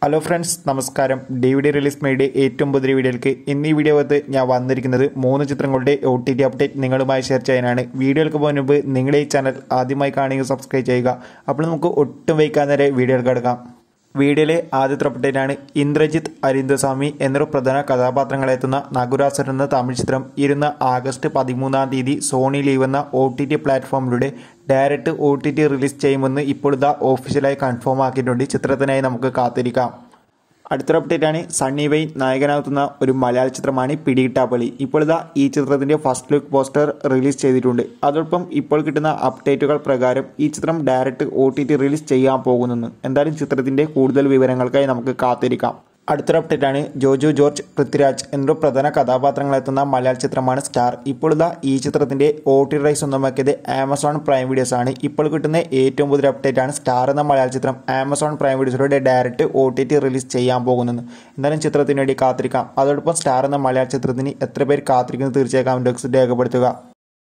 hello friends നമസ്കാരം D V D release മേയുടെ ഏറ്റവും പുതിയ വീഡിയോയിലേക്ക് ഇന്ന് ഈ വീഡിയോ അകത്ത് ഞാൻ വന്നിരിക്കുന്നത് മൂന്ന് ചിത്രങ്ങളുടെ ഒ ടി ടി അപ്ഡേറ്റ് നിങ്ങളുമായി ഷെയർ ചെയ്യാനാണ് വീഡിയോകൾക്ക് പോകുന്ന മുമ്പ് നിങ്ങൾ ഈ ചാനൽ ആദ്യമായി കാണുകയും സബ്സ്ക്രൈബ് ചെയ്യുക അപ്പോൾ നമുക്ക് ഒട്ടും വൈകാൻ നേരെ വീഡിയോകൾക്ക് എടുക്കാം വീഡിയോയിലെ ആദ്യത്തെ അപ്ഡേറ്റാണ് ഇന്ദ്രജിത്ത് അരിന്ദസ്വാമി എന്നൊരു പ്രധാന കഥാപാത്രങ്ങളെത്തുന്ന നഗുരാസർ എന്ന തമിഴ് ചിത്രം ഇരുന്ന ആഗസ്റ്റ് പതിമൂന്നാം തീയതി സോണി ലീവ് എന്ന ഒ ടി ടി പ്ലാറ്റ്ഫോമിലൂടെ direct O T T release ചെയ്യുമെന്ന് ഇപ്പോൾ ഇതാ ഒഫീഷ്യലായി കൺഫേം ആക്കിയിട്ടുണ്ട് ചിത്രത്തിനായി നമുക്ക് കാത്തിരിക്കാം അടുത്തൊരു അപ്ഡേറ്റ് ആണ് സണ്ണി വെയിൻ നായകനാകുന്ന ഒരു മലയാള ചിത്രമാണ് പിടികിട്ടാപ്പളി ഇപ്പോൾ ഇതാ ഈ ചിത്രത്തിന്റെ ഫസ്റ്റ് ലുക്ക് പോസ്റ്റർ റിലീസ് ചെയ്തിട്ടുണ്ട് അതോടൊപ്പം ഇപ്പോൾ കിട്ടുന്ന അപ്ഡേറ്റുകൾ പ്രകാരം ഈ ചിത്രം direct O T T release ചെയ്യാൻ പോകുന്നു എന്തായാലും ചിത്രത്തിന്റെ കൂടുതൽ വിവരങ്ങൾക്കായി നമുക്ക് കാത്തിരിക്കാം അടുത്തൊരു അപ്ഡേറ്റ് ആണ് ജോജു ജോർജ് പൃഥ്വിരാജ് എന്നൊരു പ്രധാന കഥാപാത്രങ്ങളെത്തുന്ന മലയാള ചിത്രമാണ് സ്റ്റാർ ഇപ്പോൾ ഇതാ ഈ ചിത്രത്തിന്റെ ഒ ടി റൈ സ്വന്തമാക്കിയത് ആമസോൺ പ്രൈം വീഡിയോസ് ആണ് ഇപ്പോൾ കിട്ടുന്ന ഏറ്റവും പുതിയ അപ്ഡേറ്റ് ആണ് സ്റ്റാർ എന്ന മലയാള ചിത്രം ആമസോൺ പ്രൈം വീഡിയോസിലൂടെ direct O T T release ചെയ്യാൻ പോകുന്നത് എന്തായാലും ചിത്രത്തിന് വേണ്ടി കാത്തിരിക്കാം അതോടൊപ്പം സ്റ്റാർ എന്ന മലയാള ചിത്രത്തിന് എത്ര പേര് കാത്തിരിക്കുന്നത് തീർച്ചയായും കമന്റ് ബോക്സിൽ രേഖപ്പെടുത്തുക